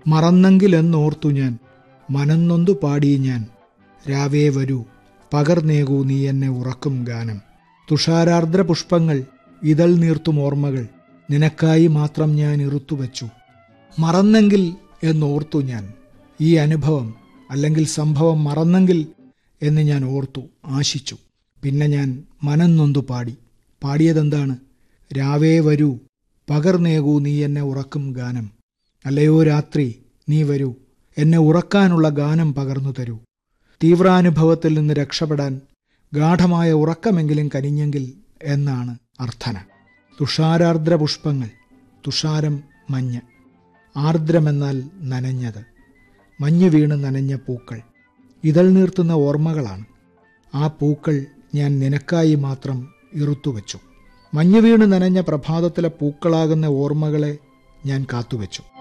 മറന്നെങ്കിലെന്നോർത്തു ഞാൻ മനന്നൊന്തു പാടി ഞാൻ രാവേ വരൂ പകർന്നേകൂ നീ എന്നെ ഉറക്കും ഗാനം തുഷാരാർദ്ര പുഷ്പങ്ങൾ ഇതൾ നീർത്തും ഓർമ്മകൾ നിനക്കായി മാത്രം ഞാൻ ഇറുത്തുവച്ചു മറന്നെങ്കിൽ എന്നോർത്തു ഞാൻ ഈ അനുഭവം അല്ലെങ്കിൽ സംഭവം മറന്നെങ്കിൽ എന്ന് ഞാൻ ഓർത്തു ആശിച്ചു പിന്നെ ഞാൻ മനന്നൊന്തു പാടി പാടിയതെന്താണ് രാവേ വരൂ പകർന്നേകൂ നീ എന്നെ ഉറക്കും ഗാനം അല്ലയോ രാത്രി നീ വരൂ എന്നെ ഉറക്കാനുള്ള ഗാനം പകർന്നു തരൂ തീവ്രാനുഭവത്തിൽ നിന്ന് രക്ഷപ്പെടാൻ ഗാഠമായ ഉറക്കമെങ്കിലും കനിഞ്ഞെങ്കിൽ എന്നാണ് അർത്ഥന തുഷാരാർദ്ര പുഷ്പങ്ങൾ തുഷാരം മഞ്ഞ് ആർദ്രമെന്നാൽ നനഞ്ഞത് മഞ്ഞ് വീണ് നനഞ്ഞ പൂക്കൾ ഇതൾ നീർത്തുന്ന ഓർമ്മകളാണ് ആ പൂക്കൾ ഞാൻ നിനക്കായി മാത്രം ഇറുത്തുവച്ചു മഞ്ഞ് വീണ് നനഞ്ഞ പ്രഭാതത്തിലെ പൂക്കളാകുന്ന ഓർമ്മകളെ ഞാൻ കാത്തുവച്ചു